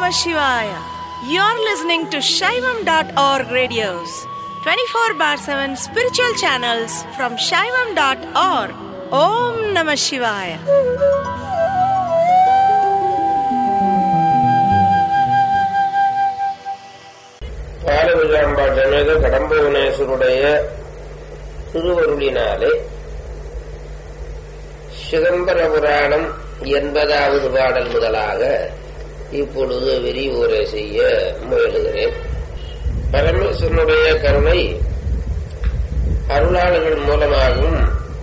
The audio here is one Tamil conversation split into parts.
Namah Shivaya. You're listening to Shaivam.org radios, 24 bar 7 spiritual channels from Shaivam.org. Om Namah Shivaya. பாலவிஜாம்பா Janaka கடம்பவனேஸ்வருடைய திருவருளினாலே சிதம்பர புராணம் எண்பதாவது பாடல் முதலாக இப்பொழுது விரிவுரை செய்ய முயலுகிறேன் பரமேஸ்வரனுடைய கருணை அருளாளர்கள் மூலமாகவும்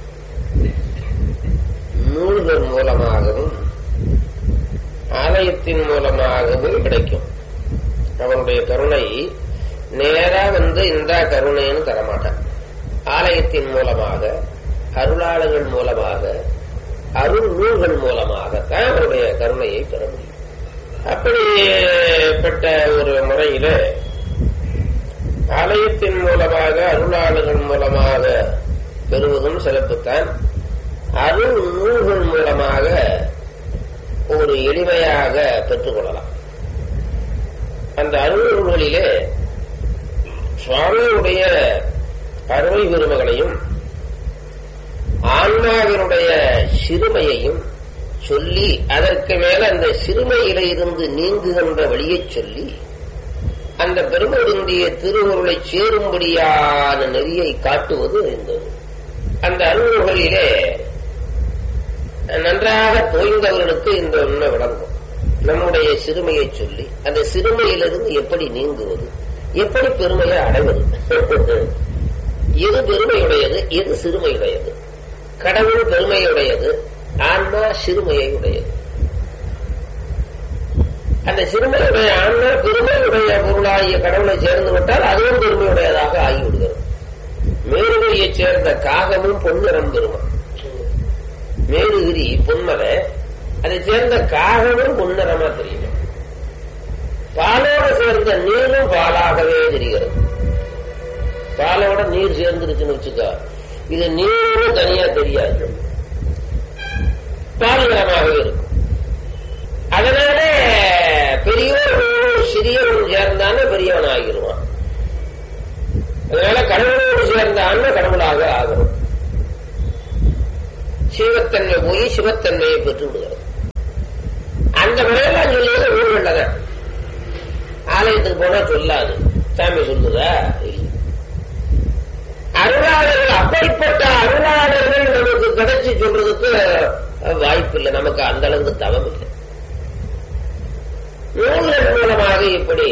நூல்கள் மூலமாகவும் ஆலயத்தின் மூலமாகவும் கிடைக்கும் அவனுடைய கருணை நேரா வந்து இந்த கருணைன்னு தரமாட்டான் ஆலயத்தின் மூலமாக அருளாளர்கள் மூலமாக அருள் நூல்கள் மூலமாக தான் அவருடைய கருணையை பெற முடியும் அப்படிப்பட்ட ஒரு முறையில ஆலயத்தின் மூலமாக அருளாளர்கள் மூலமாக பெறுவதும் சிறப்புத்தான் அருள் நூல்கள் மூலமாக ஒரு எளிமையாக பெற்றுக்கொள்ளலாம் அந்த அருள்களிலே சுவாமியுடைய அருமை பெருமைகளையும் ஆன்மாவினுடைய சிறுமையையும் சொல்லி அதற்கு மேல அந்த சிறுமையில இருந்து நீங்குகின்ற வழியை சொல்லி அந்த பெருமருந்திய திருவுருளை சேரும்படியான நெறியை காட்டுவது இந்த அந்த அருள்களிலே நன்றாக தோய்ந்தவர்களுக்கு இந்த உண்மை விளங்கும் நம்முடைய சிறுமையை சொல்லி அந்த சிறுமையிலிருந்து எப்படி நீங்குவது எப்படி பெருமையை அடைவது எது பெருமையுடையது எது சிறுமையுடையது கடவுள் பெருமையுடையது ஆன்மா சிறுமையை உடையது அந்த சிறுமையுடைய ஆன்மா பெருமையுடைய பொருளாகிய கடவுளை சேர்ந்து விட்டால் அதுவும் பெருமையுடையதாக ஆகிவிடுகிறது மேருகையை சேர்ந்த காகமும் பொன்னிறம் பெருமை மேருகிரி பொன்மலை அதை சேர்ந்த காகமும் பொன்னிறமா தெரியும் பாலோட சேர்ந்த நீரும் பாலாகவே தெரிகிறது பாலோட நீர் சேர்ந்துருச்சுன்னு வச்சுக்கோ இது நீரும் தனியா தெரியாது பால் நிறமாகவே இருக்கும் அதனால பெரியவர்களும் சிறியவரும் சேர்ந்தான பெரியவன் ஆகிருவான் அதனால கடவுளோடு சேர்ந்தான்னு கடவுளாக ஆகணும் சிவத்தன்மை போய் சிவத்தன்மையை பெற்று விடுகிறது அந்த முறையில சொல்லுவது ஊர்கள்லதான் ஆலயத்துக்கு போனா சொல்லாது சாமி சொல்லுதா அருளாளர்கள் அப்படிப்பட்ட அருளாளர்கள் நமக்கு கிடைச்சி சொல்றதுக்கு வாய்ப்பு இல்லை நமக்கு அந்த அளவுக்கு தவம் இல்லை நூல்கள் மூலமாக இப்படி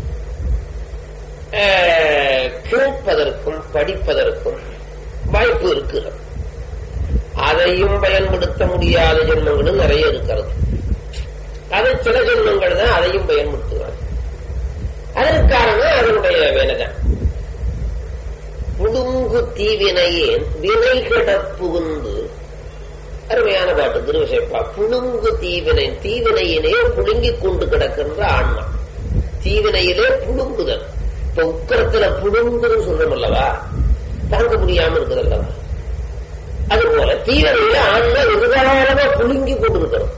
கேட்பதற்கும் படிப்பதற்கும் வாய்ப்பு இருக்கிறது அதையும் பயன்படுத்த முடியாத ஜென்மங்களும் நிறைய இருக்கிறது அது சில ஜென்மங்கள் தான் அதையும் பயன்படுத்துவாங்க அதற்கு காரணம் அதனுடைய வேலைதான் புடுங்கு தீவினையேன் வினை கிடப்புகுந்து அருமையான பாட்டு திருவிசைப்பா புழுங்கு தீவினை தீவினையிலே புழுங்கிக் கொண்டு கிடக்கின்ற ஆன்மா தீவினையிலே புழுங்குதல் இப்ப உக்கரத்துல புழுங்குன்னு சொல்றோம் அல்லவா தாங்க முடியாம இருக்குது அல்லவா அதுபோல தீவினையில ஆன்மா எதிர்காலமா புழுங்கி கொண்டிருக்கிறோம்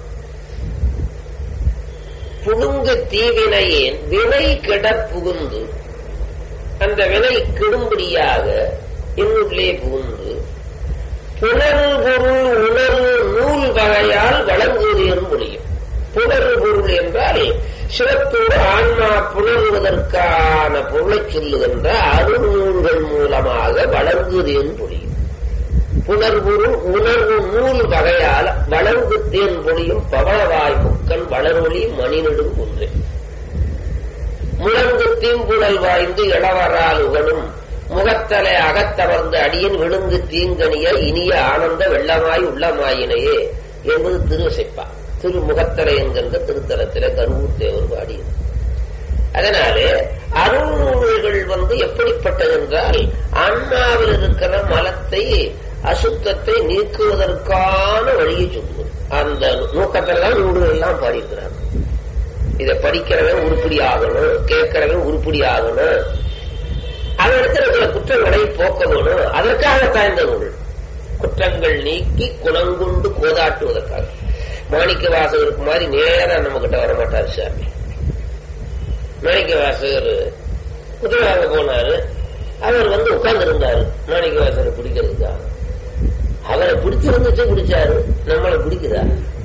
புழுங்கு தீவினையேன் வினை கிட புகுந்து அந்த வினை கெடும்படியாக என்னுள்ளே புகுந்து புனரு பொருள் உணர்வு நூல் வகையால் வழங்குவது முடியும் புனரு பொருள் என்றால் சிவத்தோடு ஆன்மா புணர்வதற்கான பொருளை சொல்லுகின்ற அருநூல்கள் மூலமாக வழங்குவது முடியும் புனர்பொருள் உணர்வு நூல் வகையால் வளர்ந்து தேன் பொழியும் பவளவாய் முக்கன் வளரொளி மணிநெடும் குன்றே முழங்கு தீம்புழல் வாய்ந்து இளவரால் உகனும் முகத்தலை அகத்தமர்ந்த அடியின் விழுந்து தீங்கனிய இனிய ஆனந்த வெள்ளமாய் உள்ளமாயினையே என்பது திருவசைப்பா திருமுகத்தலை என்கின்ற திருத்தலத்தில கருவூர் தேவர் பாடியது அதனாலே அருள்நூல்கள் வந்து எப்படிப்பட்டது என்றால் அண்ணாவில் இருக்கிற மலத்தை அசுத்தத்தை நீக்குவதற்கான வழியை சொல்லுவது அந்த நோக்கத்தெல்லாம் நூல்கள் எல்லாம் பாடியிருக்கிறாங்க இதை படிக்கிறவன் உருப்படி ஆகணும் கேட்கிறவன் உருப்படி ஆகணும் அதற்கு இருக்கிற குற்றங்களை போக்க வேணும் அதற்காகத்தான் இந்த நூல் குற்றங்கள் நீக்கி குணங்கொண்டு கோதாட்டுவதற்காக மாணிக்க வாசகருக்கு மாதிரி நேரா நம்ம கிட்ட வரமாட்டார் சாமி மாணிக்க வாசகர் குதிரை வாங்க போனாரு அவர் வந்து உட்கார்ந்து இருந்தாரு மாணிக்க வாசகரை பிடிக்கிறதுக்காக அவரை பிடிச்சிருந்துச்சு பிடிச்சாரு நம்மளை பிடிக்குதா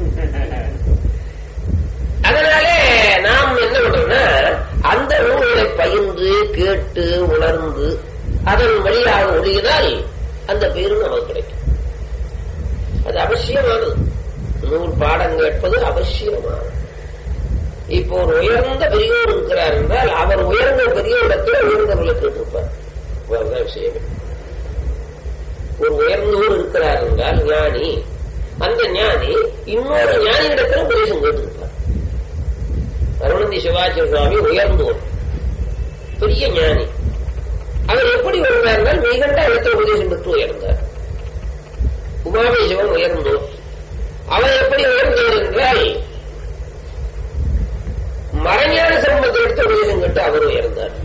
அதனாலே நாம் என்ன பண்றோம்னா அந்த நூல்களை பயின்று கேட்டு உணர்ந்து அதன் வழியாக ஒழுகினால் அந்த பேரும் நமக்கு கிடைக்கும் அது அவசியமானது நூல் பாடம் கேட்பது அவசியமானது இப்போ ஒரு உயர்ந்த பெரியோர் இருக்கிறார் என்றால் அவர் உயர்ந்த பெரியோரிடத்தில் உயர்ந்தவர்களை கேட்டிருப்பார் அவ்வளவுதான் விஷயமே ஒரு உயர்ந்தோர் இருக்கிறார் என்றால் ஞானி அந்த ஞானி இன்னொரு ஞானியிடத்தில் உபதேசம் கேட்டிருப்பார் அருணந்தி சிவாச்சாரிய சுவாமி உயர்ந்தோர் பெரிய ஞானி அவர் எப்படி உயர்ந்தார்கள் மிகண்ட இடத்தில் உபதேசம் பெற்று உயர்ந்தார் உமாமி சிவன் உயர்ந்தோர் அவர் எப்படி உயர்ந்தவர் என்றால் மறைஞான சம்பந்த எடுத்து உபதேசம் கேட்டு அவர் உயர்ந்தார்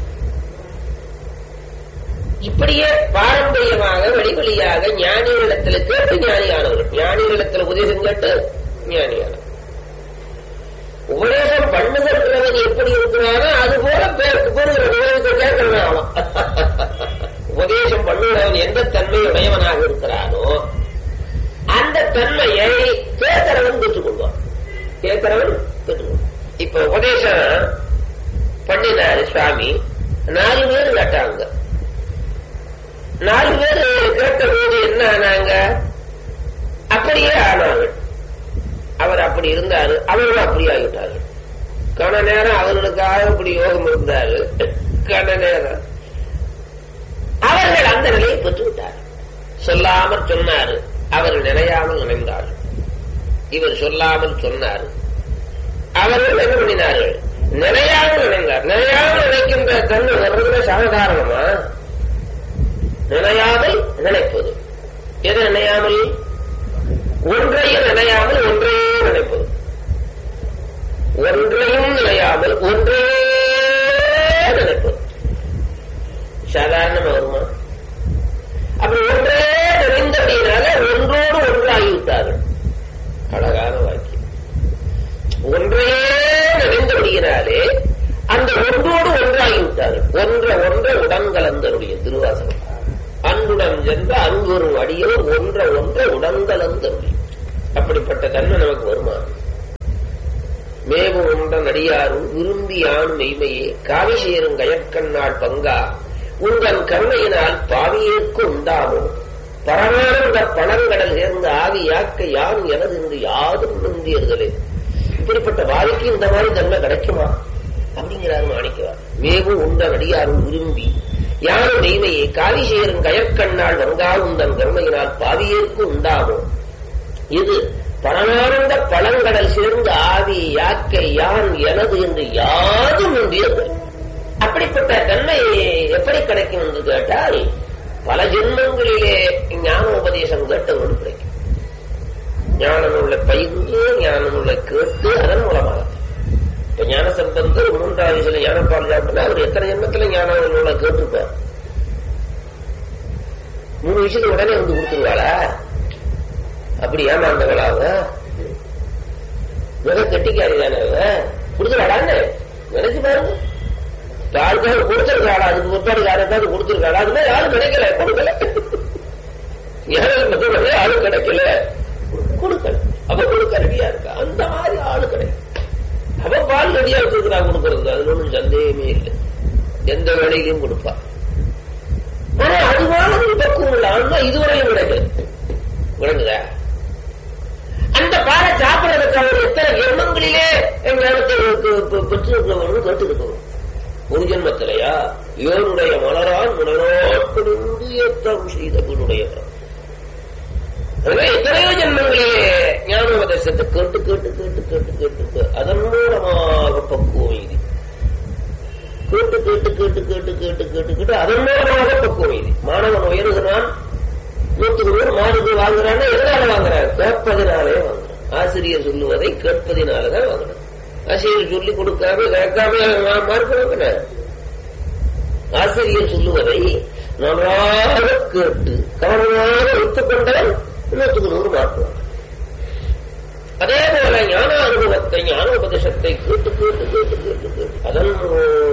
இப்படியே பாரம்பரியமாக வழி வழியாக ஞானிகளிடத்தில் கேட்டு ஞானியானவர்கள் ஞானிகளிடத்தில் உபதேசம் கேட்டு ஞானியானவர் உபதேசம் பண்ணுகிறவன் எப்படி இருக்கிறானோ அது போல பெறுகிற உபதேசத்தை கேட்கிறவன் அவன் உபதேசம் பண்ணுகிறவன் எந்த தன்மை உடையவனாக இருக்கிறானோ அந்த தன்மையை கேட்கிறவன் பெற்றுக்கொள்வான் கேட்கிறவன் பெற்றுக்கொள்வான் இப்ப உபதேசம் பண்ணினாரு சுவாமி நாலு பேர் கேட்டாங்க நாலு பேர் கேட்ட போது என்ன ஆனாங்க அப்படியே ஆனார்கள் அவர் அப்படி இருந்தாரு அவர்களும் அப்படி ஆகிவிட்டார்கள் கன நேரம் அவர்களுக்காக இப்படி யோகம் இருந்தாரு கன நேரம் அவர்கள் அந்த நிலையை பெற்று விட்டார்கள் சொல்லாமல் சொன்னாரு அவர் நினையாமல் நினைந்தார்கள் இவர் சொல்லாமல் சொன்னார் அவர்கள் என்ன பண்ணினார்கள் நினையாமல் நினைந்தார் நினையாமல் நினைக்கின்ற தன்மை வர்றதுல சாதாரணமா நினையாமல் நினைப்பது எது நினையாமல் ஒன்றையும் நினையாமல் ஒன்றையே நினைப்பது ஒன்றையும் நினையாமல் ஒன்றே நினைப்பது சாதாரணமா வருமா அப்படி ஒன்றே நிறைந்தபடியினால ஒன்றோடு ஒன்றாகிவிட்டார்கள் அழகான வாக்கியம் ஒன்றே நிறைந்தபடியினாலே அந்த ஒன்றோடு ஒன்றாகிவிட்டார்கள் ஒன்ற ஒன்ற உடன் கலந்தருடைய திருவாசகம் அன்புடன் சென்ற அன்புறும் அடியோர் ஒன்ற ஒன்ற உடன் கலந்தருடைய அப்படிப்பட்ட தன்மை நமக்கு வருமா மேவு உண்ட நடிகாரும் விரும்பி ஆணும் மெய்மையே காவி சேரும் கயற்கண்ணால் பங்கா உங்கள் கருணையினால் பாவியேற்கு உண்டாமோ பரமானந்த பணங்கடல் சேர்ந்து ஆவியாக்க யான் எனது என்று யாரும் நம்பியர்களே இப்படிப்பட்ட வாய்க்கு இந்த மாதிரி தன்மை கிடைக்குமா அப்படிங்கிறாரு மாணிக்குவார் மேவு உண்ட நடிகாரும் விரும்பி யாரும் மெய்மையை காவி சேரும் கயற்கண்ணால் வங்கா உந்தன் கருணையினால் பாவியேற்கு உண்டாமோ இது பரமானந்த பழங்கடல் சேர்ந்து ஆவி யாக்கை யான் எனது என்று யாரும் நம்பியது அப்படிப்பட்ட தன்மை எப்படி கிடைக்கும் என்று கேட்டால் பல ஜென்மங்களிலே ஞான உபதேசம் கேட்டவர்கள் கிடைக்கும் ஞான நூலை பயிர்ந்து ஞான நூலை கேட்டு அதன் மூலமாக இப்ப ஞான சம்பந்தர் மூன்றாவது வயசுல ஞானப்பால் சாப்பிட்டா அவர் எத்தனை ஜென்மத்துல ஞான நூலை கேட்டிருப்பார் மூணு விஷயத்துக்கு உடனே வந்து கொடுத்துருவாளா அப்படி ஏமாந்தவளாவ மிக கெட்டிக்காரி தானே கொடுத்துருவாடான்னு நினைச்சு பாருங்க யாருக்காவது கொடுத்திருக்காளா அதுக்கு முற்பாடு யாருக்காவது கொடுத்திருக்காளா அது மாதிரி யாரும் கிடைக்கல கொடுக்கல யாரும் யாரும் கிடைக்கல கொடுக்கல அவ கொடுக்க ரெடியா இருக்கா அந்த மாதிரி ஆளு கிடைக்கும் அவ பால் ரெடியா வச்சிருக்கிறா கொடுக்கறது அதுல ஒன்றும் சந்தேகமே இல்லை எந்த வேலையிலையும் கொடுப்பா ஆனா அது மாதிரி பக்குவம் இல்லை ஆனா இதுவரையும் கிடைக்கல விளங்குதா அந்த பாலை சாப்பிடுறதுக்கு அவர் எத்தனை ஜென்மங்களிலே ஞானத்தை பெற்றிருக்கிறவர்கள் கேட்டிருக்கிறோம் ஒரு ஜென்மத்திலையா இவனுடைய மலரான் மலராட்களிருந்து ஏற்றம் செய்த குருடையவர் எத்தனையோ ஜென்மங்களிலே ஞானோபதேசத்தை கேட்டு கேட்டு கேட்டு கேட்டு கேட்டு அதன் மூலமாக பக்குவம் இது கேட்டு கேட்டு கேட்டு கேட்டு கேட்டு கேட்டு கேட்டு அதன் மூலமாக பக்குவம் இது மாணவன் உயர்கிறான் நூற்றுக்கு நூறு மாறுது வாங்குறான்னா எதனால வாங்குறான் கேட்பதினாலே வாங்குறான் ஆசிரியர் சொல்லுவதை கேட்பதினாலதான் வாங்குறான் ஆசிரியர் சொல்லி கொடுக்காம கேட்காம மார்க்க ஆசிரியர் சொல்லுவதை நன்றாக கேட்டு கவனமாக ஒத்துக்கொண்டவன் நூற்றுக்கு நூறு மாற்றுவான் அதே போல ஞான அனுபவத்தை ஞான உபதேசத்தை கேட்டு கேட்டு கேட்டு கேட்டு கேட்டு அதன்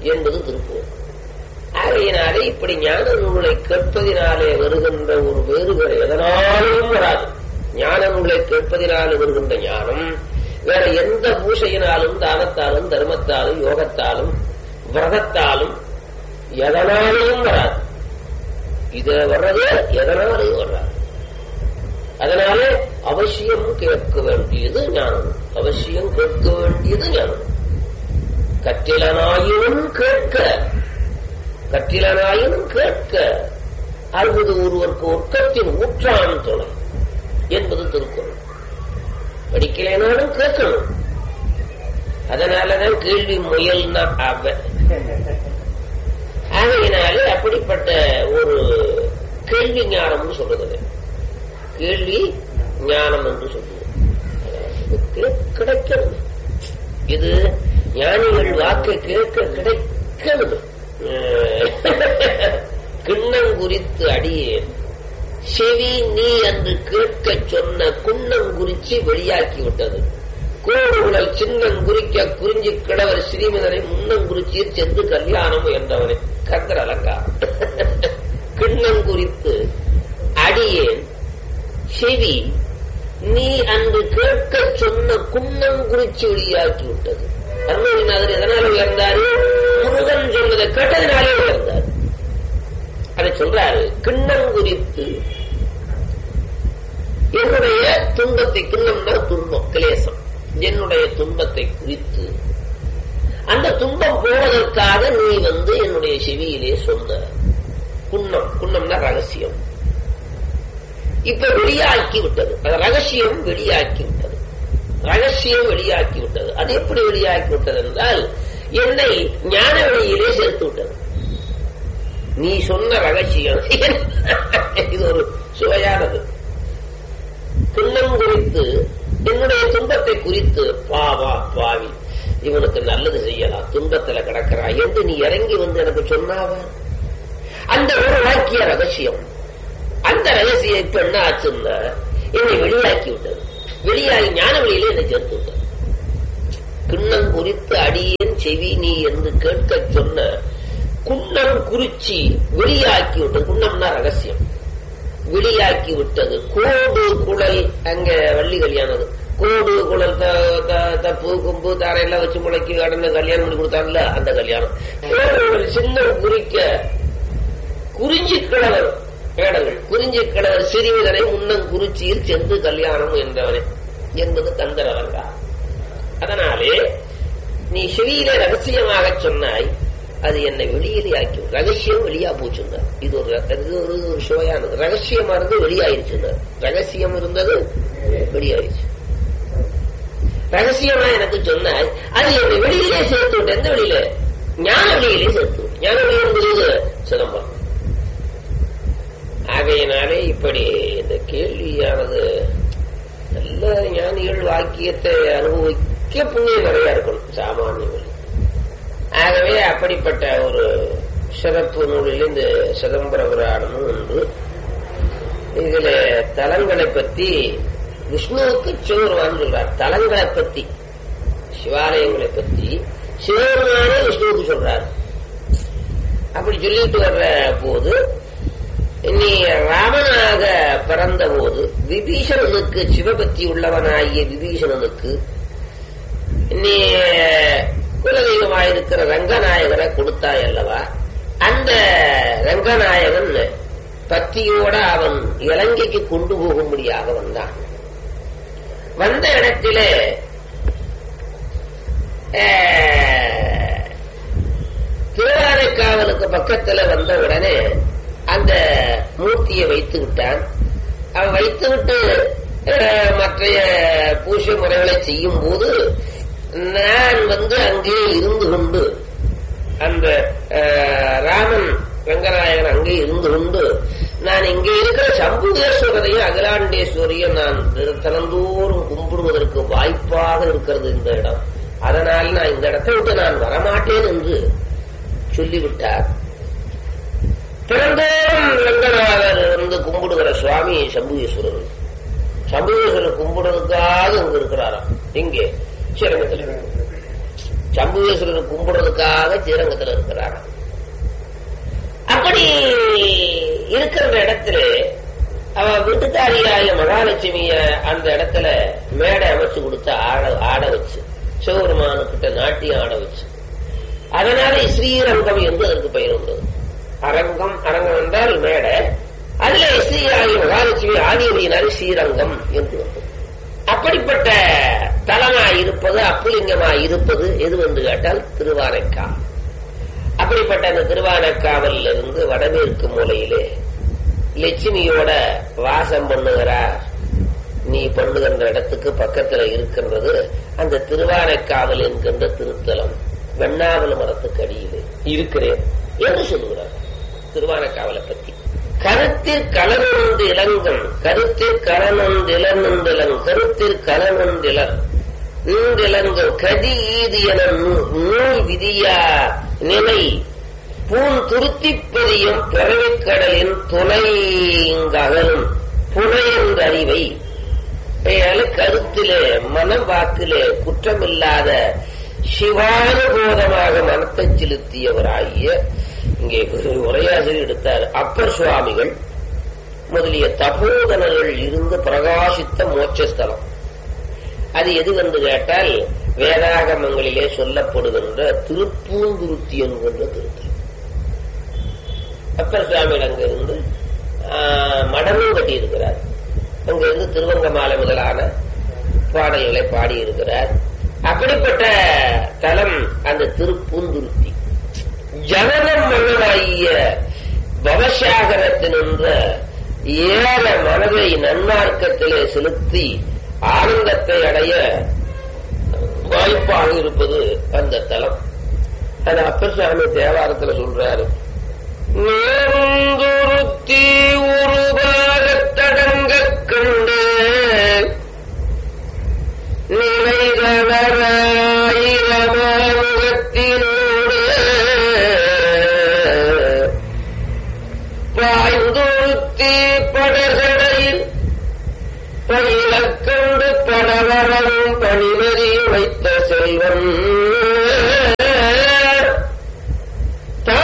என்பது திருப்பூர் ஆகையினாலே இப்படி ஞான நூலை கேட்பதினாலே வருகின்ற ஒரு வேறுபாடு எதனாலும் வராது ஞான நூலை கேட்பதினாலே வருகின்ற ஞானம் வேற எந்த பூசையினாலும் தானத்தாலும் தர்மத்தாலும் யோகத்தாலும் விரதத்தாலும் எதனாலையும் வராது இது வர்றது எதனாலையும் வராது அதனால அவசியம் கேட்க வேண்டியது ஞானம் அவசியம் கேட்க வேண்டியது ஞானம் கற்றிலனாயினும் கேட்க கற்றிலனாயினும் கேட்க அறுபது ஒருவருக்கு ஒர்க்கத்தின் ஊற்றான் துணை என்பது திருக்குறள் படிக்கலைனாலும் கேட்கணும் அதனாலதான் கேள்வி முயல்னா அவ ஆகையினாலே அப்படிப்பட்ட ஒரு கேள்வி ஞானம்னு சொல்றது கேள்வி ஞானம் என்று சொல்லுவோம் கிடைக்கிறது இது ஞானிகள் வாக்கு கேட்க கிடைக்கிறது கிண்ணம் குறித்து அடியேன் செவி நீ என்று கேட்க சொன்ன குன்னம் குறிச்சி வெளியாக்கி விட்டது கோடுகுழல் சின்னம் குறிக்க குறிஞ்சி கிழவர் ஸ்ரீமதனை முன்னம் குறிச்சியில் சென்று கல்யாணம் என்றவனை கந்தர் அலங்காரம் கிண்ணம் குறித்து அடியேன் செவி நீ அன்று கேட்க சொன்ன குன்னம் குறிச்சி வெளியாக்கி விட்டது அருணகிரிநாதர் எதனால உயர்ந்தாரு முருகன் சொன்னதை கேட்டதினாலே உயர்ந்தார் அதை சொல்றாரு கிண்ணம் குறித்து என்னுடைய துன்பத்தை கிண்ணம்னா துன்பம் கிளேசம் என்னுடைய துன்பத்தை குறித்து அந்த துன்பம் போவதற்காக நீ வந்து என்னுடைய செவியிலே சொன்ன குன்னம் குன்னம்னா ரகசியம் இப்ப வெளியாக்கி விட்டது அந்த ரகசியம் வெளியாக்கி விட்டது ரகசியம் வெளியாக்கி விட்டது அது எப்படி வெளியாக்கி விட்டது என்றால் என்னை ஞான வழியிலே சேர்த்து விட்டது நீ சொன்ன ரகசியம் இது ஒரு சுவையானது துன்பம் குறித்து என்னுடைய துன்பத்தை குறித்து பாவா பாவி இவனுக்கு நல்லது செய்யலாம் துன்பத்துல கிடக்கிறான் என்று நீ இறங்கி வந்து எனக்கு சொன்னாவ அந்த ஒரு வாக்கிய ரகசியம் அந்த ரகசியம் இப்ப என்ன ஆச்சுன்னா என்னை வெளியாக்கி விட்டது வெளியாகி ஞான வழியில என்னை சேர்த்து விட்டது கிண்ணம் குறித்து அடியேன் செவி நீ என்று கேட்க சொன்ன குன்னம் குறிச்சி வெளியாக்கி விட்டது குன்னம்னா ரகசியம் வெளியாக்கி விட்டது கோடு குழல் அங்க வள்ளி கல்யாணம் கோடு குழல் தப்பு கும்பு தாரையெல்லாம் வச்சு முளைக்கு கடந்த கல்யாணம் பண்ணி கொடுத்தாங்கல்ல அந்த கல்யாணம் ஒரு சின்ன குறிக்க குறிஞ்சி கிழவர் வேடங்கள் குறிஞ்சி கிழவர் சிறுவிதனை முன்னம் குறிச்சியில் சென்று கல்யாணம் என்றவனே என்பது கந்தர் அலங்காரம் அதனாலே நீ செவியிலே ரகசியமாக சொன்னாய் அது என்னை வெளியிலே ஆக்கி ரகசியம் வெளியா போச்சுங்க இது ஒரு இது ஒரு ஒரு சுவையானது ரகசியமா இருந்து வெளியாயிருச்சுங்க ரகசியம் இருந்தது வெளியாயிருச்சு ரகசியமா எனக்கு சொன்னாய் அது என்னை வெளியிலே சேர்த்து விட்டு எந்த வெளியில ஞான வெளியிலே சேர்த்து விட்டு ஞான வெளி என்பது சிதம்பரம் ஆகையினாலே இப்படி இந்த கேள்வியானது நல்ல ஞானிகள் வாக்கியத்தை அனுபவிக்க புண்ணியம் நிறைய இருக்கணும் சாமானியங்கள் ஆகவே அப்படிப்பட்ட ஒரு சிறப்பு நூலில் இந்த சிதம்பர புராணமும் உண்டு இதுல தலங்களை பத்தி விஷ்ணுவுக்கு சிவருமான் சொல்றார் தலங்களை பத்தி சிவாலயங்களை பத்தி சிவருமானே விஷ்ணுவுக்கு சொல்றார் அப்படி சொல்லிட்டு வர்ற போது நீ ராமனாக பிறந்த போது விபீஷணனுக்கு சிவபக்தி உள்ளவனாகிய விபீஷணனுக்கு நீ குலதெய்வமாயிருக்கிற ரங்கநாயகரை கொடுத்தாய் அல்லவா அந்த ரங்கநாயகன் பத்தியோட அவன் இலங்கைக்கு கொண்டு போகும்படியாக வந்தான் வந்த இடத்தில திருவானைக்காவலுக்கு பக்கத்துல வந்த உடனே அந்த மூர்த்தியை வைத்து விட்டான் அவன் வைத்து விட்டு மற்றைய பூஜை முறைகளை செய்யும் போது நான் வந்து அங்கே இருந்து கொண்டு அந்த ராமன் ரங்கநாயகன் அங்கே இருந்து கொண்டு நான் இங்கே இருக்கிற சம்புகேஸ்வரரையும் அகிலாண்டேஸ்வரையும் நான் தினந்தோறும் கும்பிடுவதற்கு வாய்ப்பாக இருக்கிறது இந்த இடம் அதனால் நான் இந்த இடத்தை விட்டு நான் வரமாட்டேன் என்று சொல்லிவிட்டார் தினந்தோறும் ரங்கநாதர் இருந்து கும்பிடுகிற சுவாமி சம்புகேஸ்வரர் சம்புகேஸ்வரர் கும்பிடுறதுக்காக இங்க இருக்கிறாராம் இங்கே ஸ்ரீரங்கத்தில் சம்புவேஸ்வரர் கும்பிடுறதுக்காக ஸ்ரீரங்கத்தில் இருக்கிறார் அப்படி இருக்கிற இடத்துல அவ வீட்டுக்காரியாய மகாலட்சுமிய அந்த இடத்துல மேடை அமைச்சு கொடுத்து ஆட ஆட வச்சு சிவபெருமானுக்கிட்ட நாட்டியம் ஆட வச்சு அதனால ஸ்ரீரங்கம் என்று அதற்கு பெயர் வந்தது அரங்கம் அரங்கம் என்றால் மேடை அதுல ஸ்ரீராகி மகாலட்சுமி ஆதியதியினாலே ஸ்ரீரங்கம் என்று வந்தது அப்படிப்பட்ட தலமாய் இருப்பது அப்புலிங்கமாய் இருப்பது எது என்று கேட்டால் திருவானைக்கா அப்படிப்பட்ட அந்த திருவானைக்காவலில் இருந்து வடமேற்கு மூலையிலே லட்சுமியோட வாசம் பண்ணுகிறார் நீ பண்ணுகின்ற இடத்துக்கு பக்கத்துல இருக்கின்றது அந்த திருவானைக்காவல் என்கின்ற திருத்தலம் வெண்ணாவல் மரத்துக்கு அடியிலே இருக்கிறேன் என்று சொல்லுகிறார் திருவானைக்காவலை பத்தி கருத்தில் கலனொன்று இளங்கம் கருத்தில் கலனொன்று இளநொன்றிலங் கருத்தில் கலனொன்றிலர் நீண்டிலங்கும் கதி ஈது என நூல் விதியா நிலை பூன் துருத்திப்பதியும் பிறவிக்கடலின் துணைங்ககலும் புனையென்ற அறிவை பெயரால கருத்திலே மனம் வாக்கிலே குற்றமில்லாத சிவானுபோதமாக மனத்தை செலுத்தியவராகிய இங்கே ஒரு உரையாசிரியர் எடுத்தார் அப்பர் சுவாமிகள் முதலிய தபோதனர்கள் இருந்து பிரகாசித்த மோட்சஸ்தலம் அது எது என்று கேட்டால் வேதாகமங்களிலே சொல்லப்படுகின்ற திருப்பூந்துருத்தி என்கின்ற திருத்தலம் அப்பர் சுவாமிகள் அங்கிருந்து மடமும் கட்டியிருக்கிறார் அங்கிருந்து திருவங்கமாலை முதலான பாடல்களை பாடியிருக்கிறார் அப்படிப்பட்ட தலம் அந்த திருப்பூந்துருத்தி ஜனனம் மன்னனாகிய பவசாகரத்தினின்ற ஏற மனதை நன்மார்க்கத்திலே செலுத்தி ஆனந்தத்தை அடைய வாய்ப்பாக இருப்பது அந்த தலம் அது அப்பர் சுவாமி தேவாரத்தில் சொல்றாரு நேர்ந்துருத்தி உருவாகத்தடங்க கண்டு நிலைகளராயிரமாமுகத்தினோடு பாய்ந்துருத்தி படகடையில் பயிலக்கண்டு படவரம் பணிவரி வைத்த செல்வன்